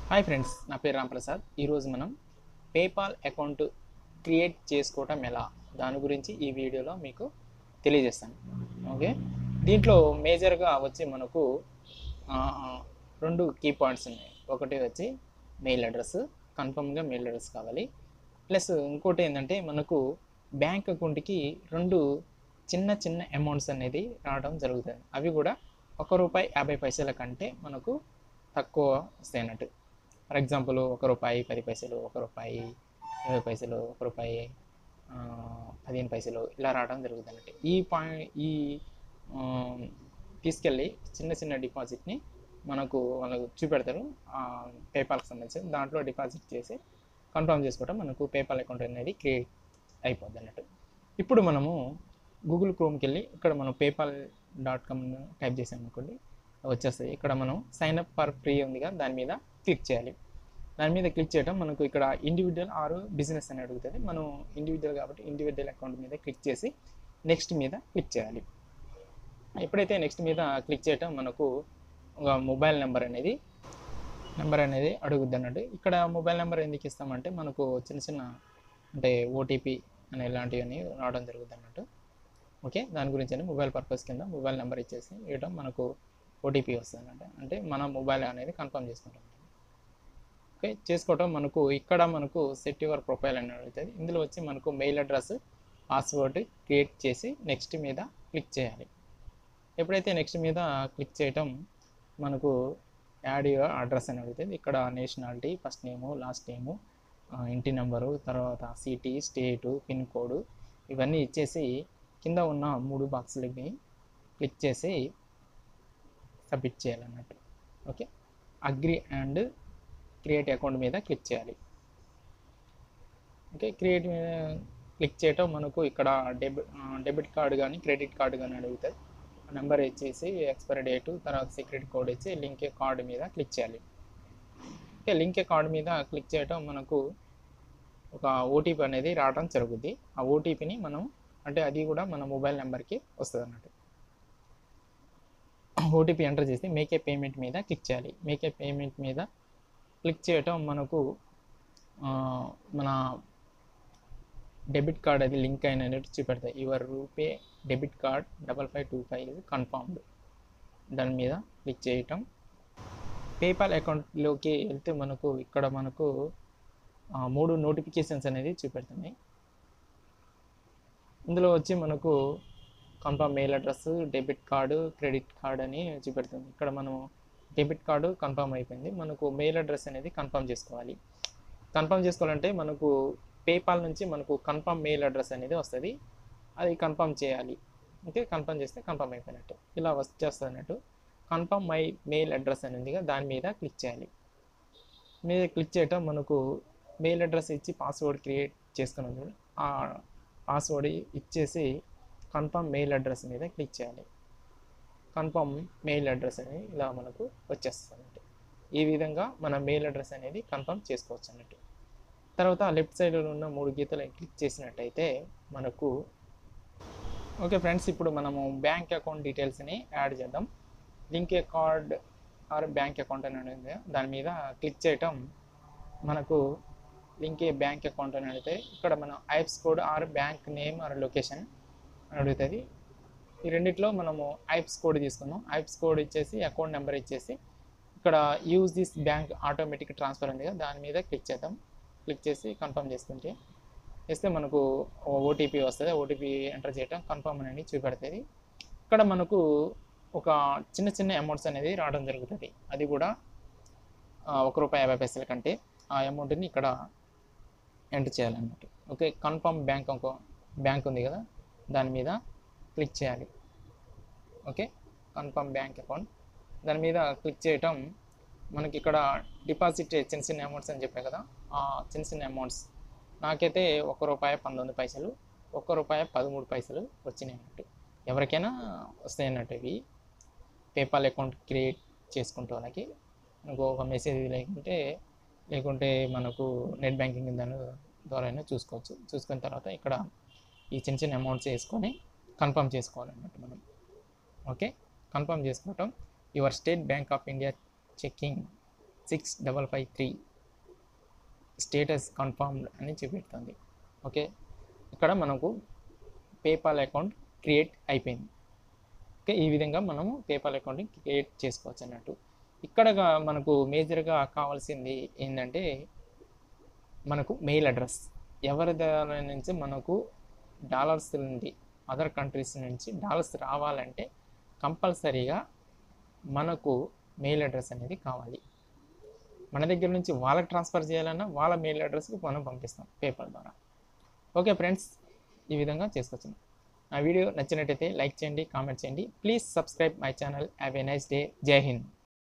hi friends నా పేరు రాంప్రసాద్ ఈరోజు మనం పేపాల్ అకౌంట్ క్రియేట్ చేసుకోవటం ఎలా దాని గురించి ఈ వీడియోలో మీకు తెలియజేస్తాను ఓకే దీంట్లో మేజర్గా వచ్చి మనకు ఆ, రెండు కీ పాయింట్స్ ఉన్నాయి ఒకటి వచ్చి మెయిల్ అడ్రస్ కన్ఫర్మ్గా మెయిల్ అడ్రస్ కావాలి ప్లస్ ఇంకోటి ఏంటంటే మనకు బ్యాంక్ అకౌంట్కి రెండు చిన్న చిన్న అమౌంట్స్ అనేది రావడం జరుగుతుంది అవి కూడా ఒక రూపాయి యాభై పైసల కంటే మనకు తక్కువ వస్తాయి అన్నట్టు ఫర్ ఎగ్జాంపుల్ ఒక రూపాయి పది పైసలు ఒక రూపాయి ఇరవై పైసలు ఒక రూపాయి ఆ, పదిహేను పైసలు ఇలా రావడం జరుగుతుంది అన్నట్టు ఈ పాయింట్ ఈ ఆ, తీసుకెళ్ళి చిన్న చిన్న డిపాజిట్ని మనకు వాళ్ళకు చూపెడతారు పేపాల్కి సంబంధించి దాంట్లో డిపాజిట్ చేసి కన్ఫర్మ్ చేసుకోవడం మనకు పేపాల్ అకౌంట్ అనేది క్రియేట్ అయిపోద్ది అన్నట్టు ఇప్పుడు మనము గూగుల్ క్రోమ్కి వెళ్ళి ఇక్కడ మనం పేపాల్ డాట్ కామ్ టైప్ చేసాం అనుకోండి వచ్చేస్తాయి ఇక్కడ మనం సైన్ అప్ ఫర్ ఫ్రీ ఉందిగా దాని మీద క్లిక్ చేయాలి దాని మీద క్లిక్ చేయడం మనకు ఇక్కడ ఇండివిజువల్ ఆర్ బిజినెస్ అని అడుగుతుంది మనం ఇండివిజువల్ కాబట్టి ఇండివిజువల్ అకౌంట్ మీద క్లిక్ చేసి నెక్స్ట్ మీద క్లిక్ చేయాలి ఎప్పుడైతే నెక్స్ట్ మీద క్లిక్ చేయటం మనకు ఒక మొబైల్ నెంబర్ అనేది నెంబర్ అనేది అడుగుద్ది అన్నట్టు ఇక్కడ మొబైల్ నెంబర్ ఎందుకు ఇస్తామంటే మనకు చిన్న చిన్న అంటే ఓటీపీ అనే ఇలాంటివన్నీ రావడం జరుగుతుంది అన్నట్టు ఓకే దాని గురించి అని మొబైల్ పర్పస్ కింద మొబైల్ నెంబర్ ఇచ్చేసి ఇవ్వడం మనకు ఓటీపీ వస్తుంది అన్నట్టు అంటే మన మొబైల్ అనేది కన్ఫర్మ్ చేసుకుంటాం ఓకే చేసుకోవటం మనకు ఇక్కడ మనకు సెట్ యువర్ ప్రొఫైల్ అని అడుగుతుంది ఇందులో వచ్చి మనకు మెయిల్ అడ్రస్ పాస్వర్డ్ క్రియేట్ చేసి నెక్స్ట్ మీద క్లిక్ చేయాలి ఎప్పుడైతే నెక్స్ట్ మీద క్లిక్ చేయటం మనకు యాడ్ యువర్ అడ్రస్ అని అడుగుతుంది ఇక్కడ nationality first name last name ఇంటి నెంబరు తర్వాత సిటీ స్టేటు పిన్ కోడ్ ఇవన్నీ ఇచ్చేసి కింద ఉన్న మూడు బాక్సులకి క్లిక్ చేసి సబ్మిట్ చేయాలన్నట్టు okay agree and create account మీద క్లిక్ చేయాలి ఓకే క్రియేట్ మీద క్లిక్ చేయటం మనకు ఇక్కడ డెబిట్ డెబిట్ కార్డు కానీ క్రెడిట్ కార్డు కానీ అడుగుతుంది నెంబర్ ఇచ్చేసి ఎక్స్పైరీ డేటు తర్వాత సీక్రెట్ కోడ్ ఇచ్చి లింక్ కార్డు మీద క్లిక్ చేయాలి ఓకే లింక్ కార్డు మీద క్లిక్ చేయటం మనకు ఒక ఓటీపీ అనేది రావడం జరుగుద్ది ఆ ఓటీపీని మనం అంటే అది కూడా మన మొబైల్ నెంబర్కి వస్తుంది అన్నట్టు ఓటీపీ ఎంటర్ చేసి మేక్ ఏ పేమెంట్ మీద క్లిక్ చేయాలి మేక్ ఏ పేమెంట్ మీద క్లిక్ చేయటం మనకు ఆ, మన డెబిట్ కార్డ్ అది లింక్ అయినట్టు చూపెడతాయి your RuPay debit card double five two five confirmed దాని మీద క్లిక్ చేయటం పేపాల్ అకౌంట్లోకి వెళ్తే మనకు ఇక్కడ మనకు ఆ, మూడు నోటిఫికేషన్స్ అనేది చూపెడుతున్నాయి ఇందులో వచ్చి మనకు confirm mail address debit card credit card అని చూపెడుతుంది ఇక్కడ మనం డెబిట్ కార్డు కన్ఫర్మ్ అయిపోయింది మనకు మెయిల్ అడ్రస్ అనేది కన్ఫర్మ్ చేసుకోవాలి కన్ఫర్మ్ చేసుకోవాలంటే మనకు పేపాల్ నుంచి మనకు కన్ఫర్మ్ మెయిల్ అడ్రస్ అనేది వస్తుంది అది కన్ఫర్మ్ చేయాలి ఓకే కన్ఫర్మ్ చేస్తే కన్ఫర్మ్ అయిపోయినట్టు ఇలా వచ్చేస్తుంది అన్నట్టు కన్ఫర్మ్ మై మెయిల్ అడ్రస్ అని ఉందిగా దాని మీద క్లిక్ చేయాలి మీద క్లిక్ చేయటం మనకు మెయిల్ అడ్రస్ ఇచ్చి పాస్వర్డ్ క్రియేట్ చేసుకుని ఉంది ఆ పాస్వర్డ్ ఇచ్చేసి కన్ఫర్మ్ మెయిల్ అడ్రస్ మీద క్లిక్ చేయాలి కన్ఫర్మ్ మెయిల్ అడ్రస్ అనేది ఇలా మనకు వచ్చేస్తుంది అన్నట్టు ఈ విధంగా మన మెయిల్ అడ్రస్ అనేది కన్ఫర్మ్ చేసుకోవచ్చు అన్నట్టు తర్వాత లెఫ్ట్ సైడ్లో ఉన్న మూడు గీతలు క్లిక్ చేసినట్టయితే మనకు ఓకే ఫ్రెండ్స్ ఇప్పుడు మనము బ్యాంక్ అకౌంట్ డీటెయిల్స్ని యాడ్ చేద్దాం link a card or bank account అని ఉంది దాని మీద క్లిక్ చేయటం మనకు లింక్ ఏ బ్యాంక్ అకౌంట్ అని అడిగితే ఇక్కడ మనం IFSC code or bank name or location అని అడుగుతుంది ఈ రెండిట్లో మనము ఐప్స్ కోడ్ తీసుకుందాం ఐప్స్ కోడ్ ఇచ్చేసి అకౌంట్ నెంబర్ ఇచ్చేసి ఇక్కడ use this bank automatic transfer ఉంది కదా దాని మీద క్లిక్ చేద్దాం క్లిక్ చేసి కన్ఫర్మ్ చేసుకుంటే చేస్తే మనకు ఓటీపీ వస్తుంది ఓటీపీ ఎంటర్ చేయటం కన్ఫర్మ్ అనేది చూపెడుతుంది ఇక్కడ మనకు ఒక చిన్న చిన్న అమౌంట్స్ అనేది రావడం జరుగుతుంది అది కూడా ఆ, ఒక రూపాయి యాభై పైసల కంటే ఆ అమౌంట్ని ఇక్కడ ఎంటర్ చేయాలన్నట్టు ఓకే కన్ఫర్మ్ బ్యాంక్ బ్యాంక్ ఉంది కదా దాని మీద క్లిక్ చేయాలి ఓకే కన్ఫర్మ్ బ్యాంక్ అకౌంట్ దాని మీద క్లిక్ చేయటం మనకి ఇక్కడ డిపాజిట్ చిన్న చిన్న అమౌంట్స్ అని చెప్పాయి కదా ఆ చిన్న చిన్న అమౌంట్స్ నాకైతే ఒక రూపాయి పంతొమ్మిది పైసలు ఒక్క రూపాయి పదమూడు పైసలు వచ్చినాయి అన్నట్టు ఎవరికైనా వస్తాయి అన్నట్టు ఇవి పేపాల్ అకౌంట్ క్రియేట్ చేసుకుంటే వాళ్ళకి మనకు ఒక మెసేజ్ లేకుంటే లేకుంటే మనకు నెట్ బ్యాంకింగ్ దాని ద్వారా అయినా చూసుకోవచ్చు చూసుకున్న తర్వాత ఇక్కడ ఈ చిన్న చిన్న అమౌంట్స్ వేసుకొని కన్ఫర్మ్ చేసుకోవాలన్నట్టు మనం ఓకే కన్ఫర్మ్ చేసుకోవటం your State Bank of India checking six double five three status confirmed అని చూపెడుతుంది ఓకే ఇక్కడ మనకు పేపాల్ అకౌంట్ క్రియేట్ అయిపోయింది ఓకే ఈ విధంగా మనము పేపాల్ అకౌంట్ని క్రియేట్ చేసుకోవచ్చు అన్నట్టు ఇక్కడ గా- మనకు మేజర్గా కావాల్సింది ఏంటంటే మనకు మెయిల్ అడ్రస్ ఎవరి ద్వారా నుంచి మనకు డాలర్స్ నుండి అదర్ కంట్రీస్ నుంచి డాలర్స్ రావాలంటే కంపల్సరీగా మనకు మెయిల్ అడ్రస్ అనేది కావాలి మన దగ్గర నుంచి వాళ్ళకి ట్రాన్స్ఫర్ చేయాలన్నా వాళ్ళ మెయిల్ అడ్రస్కి మనం పంపిస్తాం పేపర్ ద్వారా ఓకే ఫ్రెండ్స్ ఈ విధంగా చేసుకోవచ్చు ఆ వీడియో నచ్చినట్టయితే లైక్ చేయండి కామెంట్ చేయండి please subscribe my channel have a nice day Jai Hind